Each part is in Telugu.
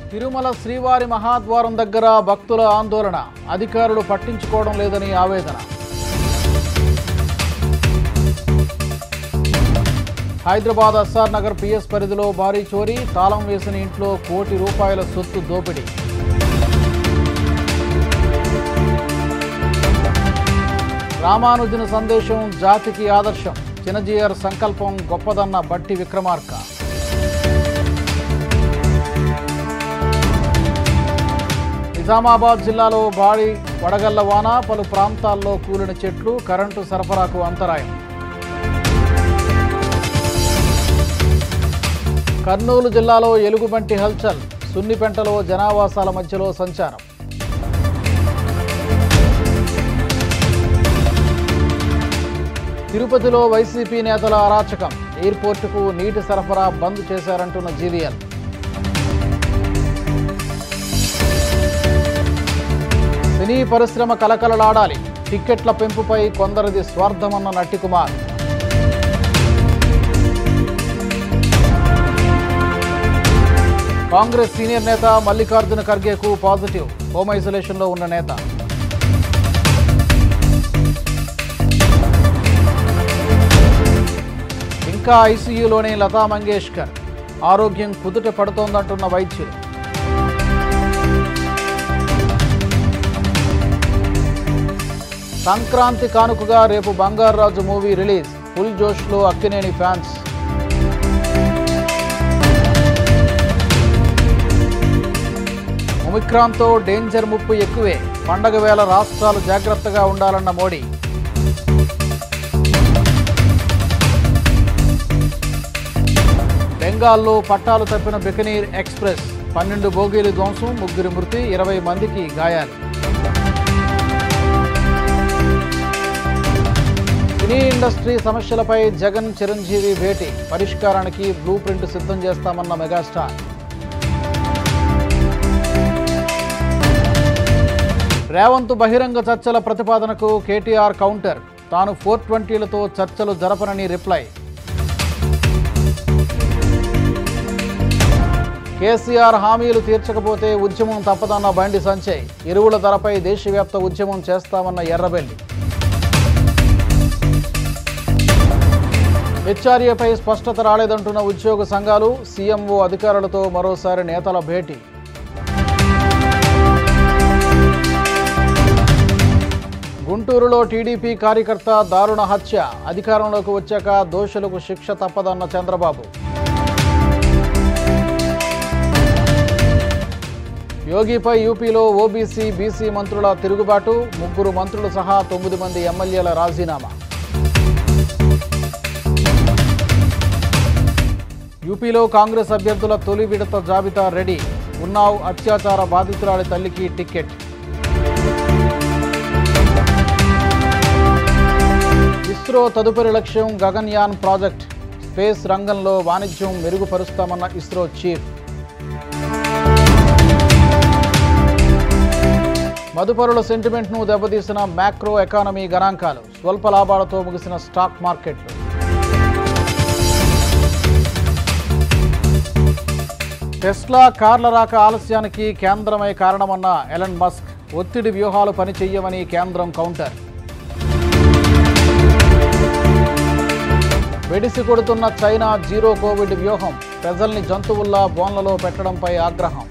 తిరుమల శ్రీవారి మహాద్వారం దగ్గర భక్తుల ఆందోళన అధికారులు పట్టించుకోవడం లేదని ఆవేదన హైదరాబాద్ ఎస్ఆర్ నగర్ పిఎస్ పరిధిలో భారీ చోరీ తాళం వేసిన ఇంట్లో కోటి రూపాయల సొత్తు దోపిడీ రామానుజుని సందేశం జాతికి ఆదర్శం చినజీయర్ సంకల్పం గొప్పదన్న బట్టి విక్రమార్క నిజామాబాద్ జిల్లాలో భారీ వడగళ్ల వాన పలు ప్రాంతాల్లో కూలిన చెట్లు కరెంటు సరఫరాకు అంతరాయం కర్నూలు జిల్లాలో ఎలుగుబంటి హల్చల్ సున్నిపెంటలో జనావాసాల మధ్యలో సంచారం తిరుపతిలో వైసీపీ నేతల అరాచకం ఎయిర్పోర్టుకు నీటి సరఫరా బంద్ చేశారంటున్న జీవీఎల్ సినీ పరిశ్రమ కలకలలాడాలి టిక్కెట్ల పెంపుపై కొందరిది స్వార్థమన్న నట్టికుమార్ కాంగ్రెస్ సీనియర్ నేత మల్లికార్జున ఖర్గేకు పాజిటివ్ హోమ్ ఐసోలేషన్లో ఉన్న నేత ఇంకా ఐసీయూలోనే లతా మంగేష్కర్ ఆరోగ్యం కుదుట పడుతోందంటున్న వైద్యులు సంక్రాంతి కానుకగా రేపు బంగారాజు మూవీ రిలీజ్ ఫుల్ జోష్లో అక్కినేని ఫ్యాన్స్ ఒమిక్రాన్తో డేంజర్ ముప్పు ఎక్కువే పండగ వేళ రాష్ట్రాలు జాగ్రత్తగా ఉండాలన్న మోడీ బెంగాల్లో పట్టాలు తప్పిన బికనీర్ ఎక్స్ప్రెస్ పన్నెండు బోగీలు ధ్వంసం ముగ్గురు మృతి ఇరవై మందికి గాయాలు సినీ ఇండస్ట్రీ సమస్యలపై జగన్ చిరంజీవి భేటీ పరిష్కారానికి బ్లూ ప్రింట్ సిద్ధం చేస్తామన్న మెగాస్టార్ రేవంత్ బహిరంగ చర్చల ప్రతిపాదనకు కేటీఆర్ కౌంటర్ తాను ఫోర్ ట్వంటీలతో చర్చలు జరపనని రిప్లై కేసీఆర్ హామీలు తీర్చకపోతే ఉద్యమం తప్పదన్న బండి సంజయ్ ఎరువుల ధరపై దేశవ్యాప్త ఉద్యమం చేస్తామన్న ఎర్రబెల్లి హెచ్ఆర్ఏపై స్పష్టత రాలేదంటున్న ఉద్యోగ సంఘాలు సీఎంఓ అధికారులతో మరోసారి నేతల భేటీ గుంటూరులో టీడీపీ కార్యకర్త దారుణ హత్య అధికారంలోకి వచ్చాక దోషులకు శిక్ష తప్పదన్న చంద్రబాబు యోగిపై యూపీలో ఓబీసీ బీసీ మంత్రుల తిరుగుబాటు ముగ్గురు మంత్రులు సహా తొమ్మిది మంది ఎమ్మెల్యేల రాజీనామా యూపీలో కాంగ్రెస్ అభ్యర్థుల తొలి విడత జాబితా రెడీ ఉన్నావ్ అత్యాచార బాధితురాలి తల్లికి టికెట్ ఇస్రో తదుపరి లక్ష్యం గగన్యాన్ ప్రాజెక్ట్ స్పేస్ రంగంలో వాణిజ్యం మెరుగుపరుస్తామన్న ఇస్రో చీఫ్ మదుపరుల సెంటిమెంట్ను దెబ్బతీసిన మ్యాక్రో ఎకానమీ గణాంకాలు స్వల్ప లాభాలతో ముగిసిన స్టాక్ మార్కెట్లు టెస్లా కార్ల రాక ఆలస్యానికి కేంద్రమై కారణమన్న ఎలన్ మస్క్ ఒత్తిడి వ్యూహాలు పనిచెయ్యమని కేంద్రం కౌంటర్ వెడిసి కొడుతున్న చైనా జీరో కోవిడ్ వ్యూహం ప్రజల్ని జంతువుల్లా బోన్లలో పెట్టడంపై ఆగ్రహం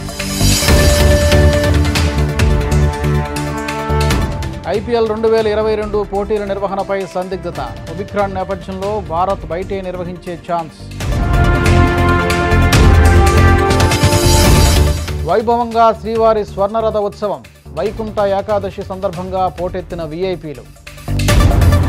ఐపీఎల్ రెండు వేల ఇరవై రెండు పోటీల నిర్వహణపై సందిగ్ధత ఒమిక్రాన్ నేపథ్యంలో భారత్ బయటే నిర్వహించే ఛాన్స్ వైభవంగా శ్రీవారి స్వర్ణరథ ఉత్సవం వైకుంఠ ఏకాదశి సందర్భంగా పోటెత్తిన వీఐపీలు